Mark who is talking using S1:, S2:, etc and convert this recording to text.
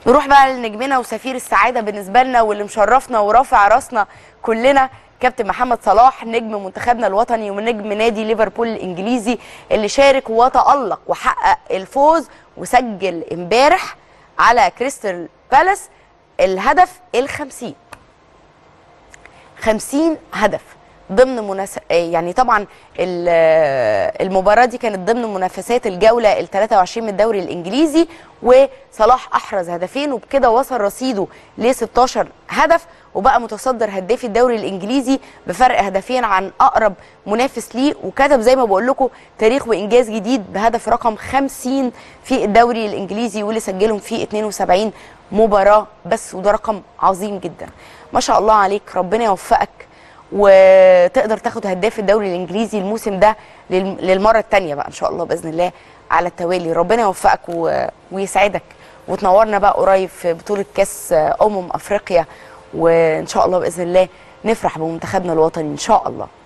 S1: نروح بقى لنجمنا وسفير السعاده بالنسبه لنا واللي مشرفنا ورافع راسنا كلنا كابتن محمد صلاح نجم منتخبنا الوطني ونجم نادي ليفربول الانجليزي اللي شارك وتالق وحقق الفوز وسجل امبارح على كريستال بالاس الهدف الخمسين 50 هدف ضمن مناس... يعني طبعا ال- المباراه دي كانت ضمن منافسات الجوله ال 23 من الدوري الانجليزي وصلاح احرز هدفين وبكده وصل رصيده ل 16 هدف وبقى متصدر هدافي الدوري الانجليزي بفرق هدفين عن اقرب منافس ليه وكتب زي ما بقول لكم تاريخ وانجاز جديد بهدف رقم 50 في الدوري الانجليزي واللي سجلهم في 72 مباراه بس وده رقم عظيم جدا ما شاء الله عليك ربنا يوفقك وتقدر تاخد هداف الدوري الانجليزي الموسم ده للم- للمره الثانيه بقى ان شاء الله باذن الله على التوالي ربنا يوفقك و... ويسعدك وتنورنا بقى قريب في بطوله كاس امم افريقيا وان شاء الله باذن الله نفرح بمنتخبنا الوطني ان شاء الله